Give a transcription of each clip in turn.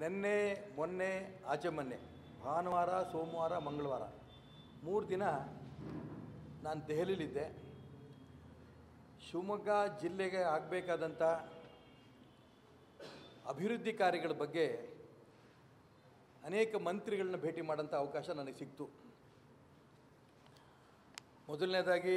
ನಿನ್ನೆ ಮೊನ್ನೆ ಆಚೆ ಮೊನ್ನೆ ಭಾನುವಾರ ಸೋಮವಾರ ಮಂಗಳವಾರ ಮೂರು ದಿನ ನಾನು ದೆಹಲಿಲಿದ್ದೆ ಶಿವಮೊಗ್ಗ ಜಿಲ್ಲೆಗೆ ಆಗಬೇಕಾದಂಥ ಅಭಿವೃದ್ಧಿ ಕಾರ್ಯಗಳ ಬಗ್ಗೆ ಅನೇಕ ಮಂತ್ರಿಗಳನ್ನ ಭೇಟಿ ಮಾಡೋಂಥ ಅವಕಾಶ ನನಗೆ ಸಿಕ್ತು ಮೊದಲನೇದಾಗಿ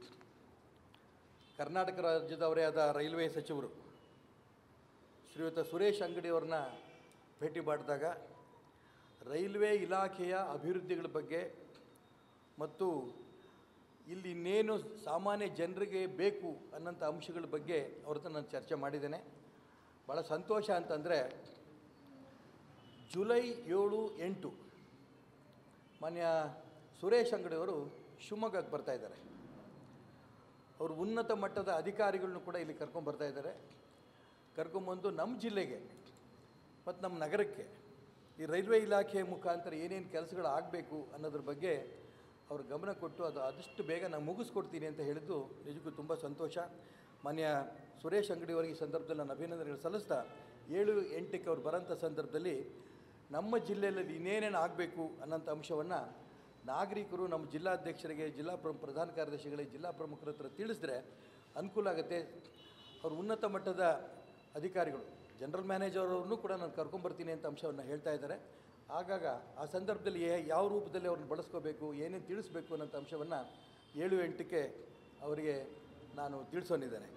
ಕರ್ನಾಟಕ ರಾಜ್ಯದವರೇ ಆದ ರೈಲ್ವೆ ಸಚಿವರು ಶ್ರೀಯುತ ಸುರೇಶ್ ಅಂಗಡಿಯವ್ರನ್ನ ಭೇಟಿ ಮಾಡಿದಾಗ ರೈಲ್ವೆ ಇಲಾಖೆಯ ಅಭಿವೃದ್ಧಿಗಳ ಬಗ್ಗೆ ಮತ್ತು ಇಲ್ಲಿ ಇನ್ನೇನು ಸಾಮಾನ್ಯ ಜನರಿಗೆ ಬೇಕು ಅನ್ನೋಂಥ ಅಂಶಗಳ ಬಗ್ಗೆ ಅವ್ರ ಹತ್ರ ನಾನು ಚರ್ಚೆ ಮಾಡಿದ್ದೇನೆ ಭಾಳ ಸಂತೋಷ ಅಂತಂದರೆ ಜುಲೈ ಏಳು ಎಂಟು ಮಾನ್ಯ ಸುರೇಶ್ ಅಂಗಡಿಯವರು ಶಿವಮೊಗ್ಗಕ್ಕೆ ಬರ್ತಾ ಇದ್ದಾರೆ ಅವರು ಉನ್ನತ ಮಟ್ಟದ ಅಧಿಕಾರಿಗಳನ್ನೂ ಕೂಡ ಇಲ್ಲಿ ಕರ್ಕೊಂಬರ್ತಾ ಇದ್ದಾರೆ ಕರ್ಕೊಂಬಂದು ನಮ್ಮ ಜಿಲ್ಲೆಗೆ ಮತ್ತು ನಮ್ಮ ನಗರಕ್ಕೆ ಈ ರೈಲ್ವೆ ಇಲಾಖೆಯ ಮುಖಾಂತರ ಏನೇನು ಕೆಲಸಗಳು ಆಗಬೇಕು ಅನ್ನೋದ್ರ ಬಗ್ಗೆ ಅವ್ರ ಗಮನ ಕೊಟ್ಟು ಅದು ಆದಷ್ಟು ಬೇಗ ನಾನು ಮುಗಿಸ್ಕೊಡ್ತೀನಿ ಅಂತ ಹೇಳಿದ್ದು ನಿಜಕ್ಕೂ ತುಂಬ ಸಂತೋಷ ಮಾನ್ಯ ಸುರೇಶ್ ಅಂಗಡಿಯವರಿಗೆ ಈ ಸಂದರ್ಭದಲ್ಲಿ ನಾನು ಅಭಿನಂದನೆಗಳು ಸಲ್ಲಿಸ್ತಾ ಏಳು ಎಂಟಕ್ಕೆ ಅವ್ರು ಬರೋಂಥ ಸಂದರ್ಭದಲ್ಲಿ ನಮ್ಮ ಜಿಲ್ಲೆಯಲ್ಲಿ ಇನ್ನೇನೇನು ಆಗಬೇಕು ಅನ್ನೋಂಥ ಅಂಶವನ್ನು ನಾಗರಿಕರು ನಮ್ಮ ಜಿಲ್ಲಾಧ್ಯಕ್ಷರಿಗೆ ಜಿಲ್ಲಾ ಪ್ರ ಪ್ರಧಾನ ಕಾರ್ಯದರ್ಶಿಗಳಿಗೆ ಜಿಲ್ಲಾ ಪ್ರಮುಖರ ಹತ್ರ ತಿಳಿಸಿದ್ರೆ ಅನುಕೂಲ ಆಗುತ್ತೆ ಅವ್ರು ಉನ್ನತ ಮಟ್ಟದ ಅಧಿಕಾರಿಗಳು ಜನರಲ್ ಮ್ಯಾನೇಜರ್ ಅವ್ರನ್ನೂ ಕೂಡ ನಾನು ಕರ್ಕೊಂಬರ್ತೀನಿ ಅಂತ ಅಂಶವನ್ನು ಹೇಳ್ತಾ ಇದ್ದಾರೆ ಆಗಾಗ ಆ ಸಂದರ್ಭದಲ್ಲಿ ಯಾ- ಯಾವ ರೂಪದಲ್ಲಿ ಅವ್ರನ್ನ ಬಳಸ್ಕೋಬೇಕು ಏನೇನು ತಿಳಿಸ್ಬೇಕು ಅನ್ನೋಂಥ ಅಂಶವನ್ನು ಏಳು ಎಂಟಕ್ಕೆ ಅವರಿಗೆ ನಾನು ತಿಳಿಸೋನಿದ್ದೇನೆ